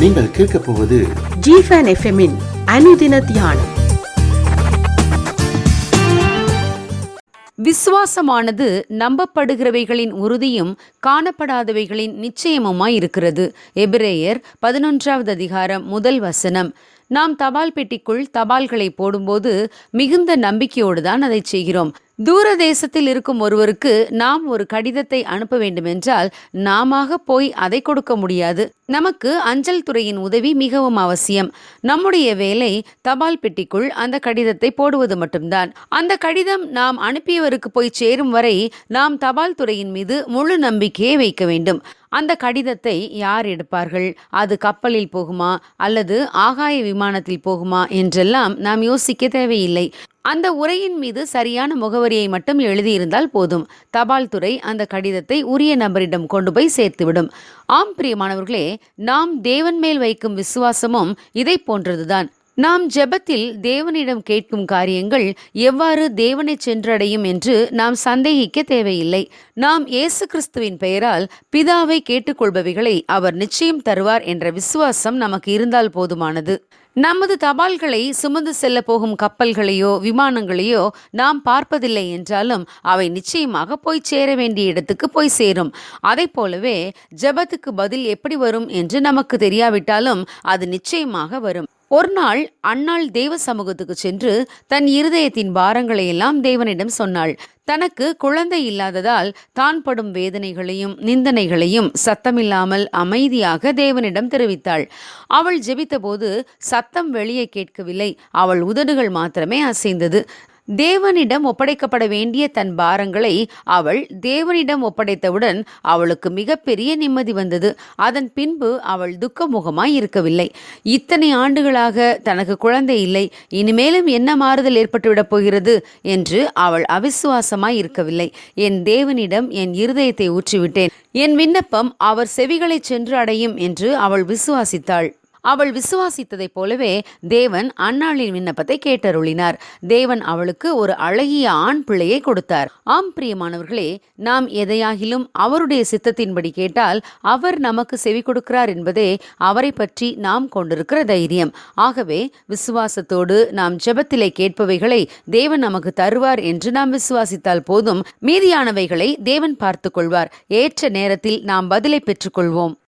நீங்கள் கேட்கப் போவது ஜிஃபன் எஃப்எம்மின் அனுதின தியானம் விசுவாசமானது நம்பப்படுகிறவைகளின் உறுதியும் காணப்படாதவைகளின் நிச்சயமுமாய் இருக்கிறது எபிரேயர் பதினொன்றாவது அதிகாரம் முதல் வசனம் நாம் தபால் பெட்டிக்குள் தபால்களை போடும்போது மிகுந்த நம்பிக்கையோடு தான் அதை செய்கிறோம் தூர தேசத்தில் இருக்கும் ஒருவருக்கு நாம் ஒரு கடிதத்தை அனுப்ப வேண்டுமென்றால் நாம போய் அதை கொடுக்க முடியாது நமக்கு அஞ்சல் துறையின் உதவி மிகவும் அவசியம் நம்முடைய வேலை தபால் பெட்டிக்குள் அந்த கடிதத்தை போடுவது மட்டும்தான் அந்த கடிதம் நாம் அனுப்பியவருக்கு போய் சேரும் வரை நாம் தபால் துறையின் மீது முழு நம்பிக்கையை வைக்க வேண்டும் அந்த கடிதத்தை யார் எடுப்பார்கள் அது கப்பலில் போகுமா அல்லது ஆகாய விமானத்தில் போகுமா என்றெல்லாம் நாம் யோசிக்க தேவையில்லை அந்த உரையின் மீது சரியான முகவரியை மட்டும் எழுதியிருந்தால் போதும் தபால் துறை அந்த கடிதத்தை உரிய நபரிடம் கொண்டு போய் சேர்த்துவிடும் ஆம் பிரியமானவர்களே நாம் தேவன் மேல் வைக்கும் விசுவாசமும் இதை போன்றதுதான் நாம் ஜெபத்தில் தேவனிடம் கேட்கும் காரியங்கள் எவ்வாறு தேவனை சென்றடையும் என்று நாம் சந்தேகிக்க தேவையில்லை நாம் இயேசு கிறிஸ்துவின் பெயரால் பிதாவை கேட்டுக்கொள்பவைகளை அவர் நிச்சயம் தருவார் என்ற விசுவாசம் நமக்கு இருந்தால் போதுமானது நமது தபால்களை சுமந்து செல்ல போகும் கப்பல்களையோ விமானங்களையோ நாம் பார்ப்பதில்லை என்றாலும் அவை நிச்சயமாக போய் சேர வேண்டிய இடத்துக்கு போய் சேரும் அதை போலவே ஜெபத்துக்கு பதில் எப்படி வரும் என்று நமக்கு தெரியாவிட்டாலும் அது நிச்சயமாக வரும் ஒரு நாள் அன்னாள் தேவ சமூகத்துக்கு சென்று தன் இருதயத்தின் பாரங்களை எல்லாம் தேவனிடம் சொன்னாள் தனக்கு குழந்தை இல்லாததால் தான் படும் வேதனைகளையும் நிந்தனைகளையும் சத்தமில்லாமல் அமைதியாக தேவனிடம் தெரிவித்தாள் அவள் ஜெபித்தபோது சத்தம் வெளியே கேட்கவில்லை அவள் உதடுகள் மாத்திரமே அசைந்தது தேவனிடம் ஒப்படைக்கப்பட வேண்டிய தன் பாரங்களை அவள் தேவனிடம் ஒப்படைத்தவுடன் அவளுக்கு மிகப்பெரிய நிம்மதி வந்தது அதன் பின்பு அவள் துக்கமுகமாய் இருக்கவில்லை இத்தனை ஆண்டுகளாக தனக்கு குழந்தை இல்லை இனிமேலும் என்ன மாறுதல் ஏற்பட்டுவிடப் போகிறது என்று அவள் அவிசுவாசமாய் இருக்கவில்லை என் தேவனிடம் என் இருதயத்தை ஊற்றிவிட்டேன் என் விண்ணப்பம் அவர் செவிகளை சென்று அடையும் என்று அவள் விசுவாசித்தாள் அவள் விசுவாசித்ததைப் போலவே தேவன் அன்னாளின் விண்ணப்பத்தை கேட்டருளினார் தேவன் அவளுக்கு ஒரு அழகிய ஆண் பிள்ளையை கொடுத்தார் ஆம் பிரியமானவர்களே நாம் எதையாகிலும் அவருடைய சித்தத்தின்படி கேட்டால் அவர் நமக்கு செவி கொடுக்கிறார் என்பதே அவரை பற்றி நாம் கொண்டிருக்கிற தைரியம் ஆகவே விசுவாசத்தோடு நாம் ஜெபத்திலே கேட்பவைகளை தேவன் நமக்கு தருவார் என்று நாம் விசுவாசித்தால் போதும் மீதியானவைகளை தேவன் பார்த்துக் கொள்வார் ஏற்ற நேரத்தில் நாம் பதிலை பெற்றுக்கொள்வோம்